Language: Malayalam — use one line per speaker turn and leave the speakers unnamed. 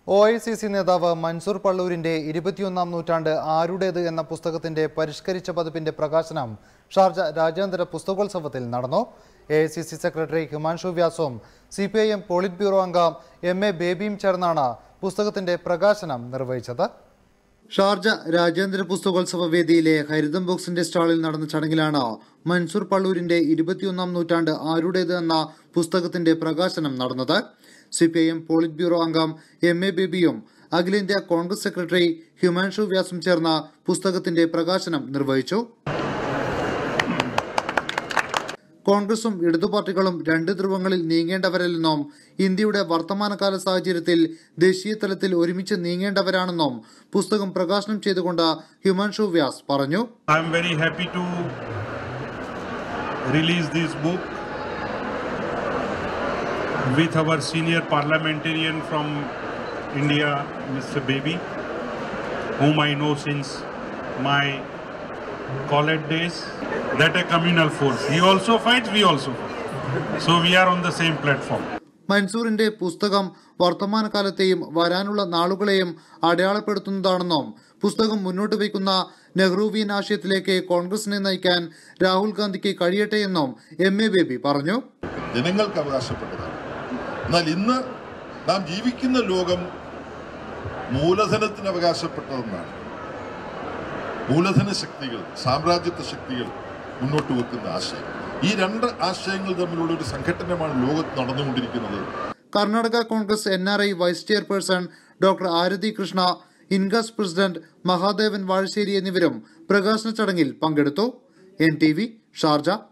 ഒ ഐ സി സി നേതാവ് മൻസൂർ പള്ളൂരിന്റെ ഇരുപത്തിയൊന്നാം നൂറ്റാണ്ട് ആരുടേത് എന്ന പുസ്തകത്തിന്റെ പരിഷ്കരിച്ച പതിപ്പിന്റെ പ്രകാശനം ഷാർജ രാജ്യാന്തര പുസ്തകോത്സവത്തിൽ നടന്നു A I C C secretary Himanshu വ്യാസും C P I M politburo അംഗം എം എ ബേബിയും ചേർന്നാണ് പുസ്തകത്തിന്റെ പ്രകാശനം നിർവഹിച്ചത് ഷാർജ രാജ്യാന്തര പുസ്തകോത്സവ വേദിയിലെ ഹരിതം ബോക്സിന്റെ സ്റ്റാളിൽ നടന്ന ചടങ്ങിലാണ് മൻസൂർ പള്ളൂരിന്റെ ഇരുപത്തിയൊന്നാം നൂറ്റാണ്ട് ആരുടേത് എന്ന പുസ്തകത്തിന്റെ പ്രകാശനം നടന്നത് C P I M politburo അംഗം എം എ ബേബിയും അഖിലേന്ത്യാ കോൺഗ്രസ് സെക്രട്ടറി ഹിമാൻഷു വ്യാസും ചേർന്ന പുസ്തകത്തിന്റെ പ്രകാശനം നിർവഹിച്ചു കോൺഗ്രസും ഇടതു പാർട്ടികളും രണ്ട് ധ്രുവങ്ങളിൽ നീങ്ങേണ്ടവരല്ലെന്നും ഇന്ത്യയുടെ വർത്തമാനകാല സാഹചര്യത്തിൽ ദേശീയ തലത്തിൽ ഒരുമിച്ച് നീങ്ങേണ്ടവരാണെന്നും പുസ്തകം പ്രകാശനം ചെയ്തുകൊണ്ട് ഹിമാൻഷു വ്യാസ് പറഞ്ഞു
I'm very happy to release this book with our senior parliamentarian from India, Mr. Baby, whom I know since my college days. That a communal force. He also fights, we also fight. So we are on the same platform.
മൻസൂറിന്റെ പുസ്തകം വർത്തമാനകാലത്തെയും വരാനുള്ള നാളുകളെയും അടയാളപ്പെടുത്തുന്നതാണെന്നും പുസ്തകം മുന്നോട്ട് വയ്ക്കുന്ന നെഹ്റുവിയൻ ആശയത്തിലേക്ക് കോൺഗ്രസിനെ നയിക്കാൻ രാഹുൽ ഗാന്ധിക്ക് കഴിയട്ടെ എന്നും എം എ ബേബി പറഞ്ഞു
ജനങ്ങൾക്ക് അവകാശപ്പെട്ടതാണ് എന്നാൽ ഇന്ന് നാം ജീവിക്കുന്ന ലോകം മൂലധനത്തിന് അവകാശപ്പെട്ടതെന്നാണ് മൂലധന ശക്തികൾ സാമ്രാജ്യത്വ ശക്തികൾ മുന്നോട്ട് വെക്കുന്ന ആശയം ഈ രണ്ട് ആശയങ്ങൾ തമ്മിലുള്ള ഒരു സംഘട്ടനമാണ് ലോകത്ത് നടന്നുകൊണ്ടിരിക്കുന്നത്
Karnataka Congress N R I vice chairperson doctor Aarathi Krishna ഇൻഗസ് പ്രസിഡന്റ് മഹാദേവൻ വാഴശ്ശേരി എന്നിവരും പ്രകാശന ചടങ്ങിൽ പങ്കെടുത്തു എൻ ടി വി ഷാർജ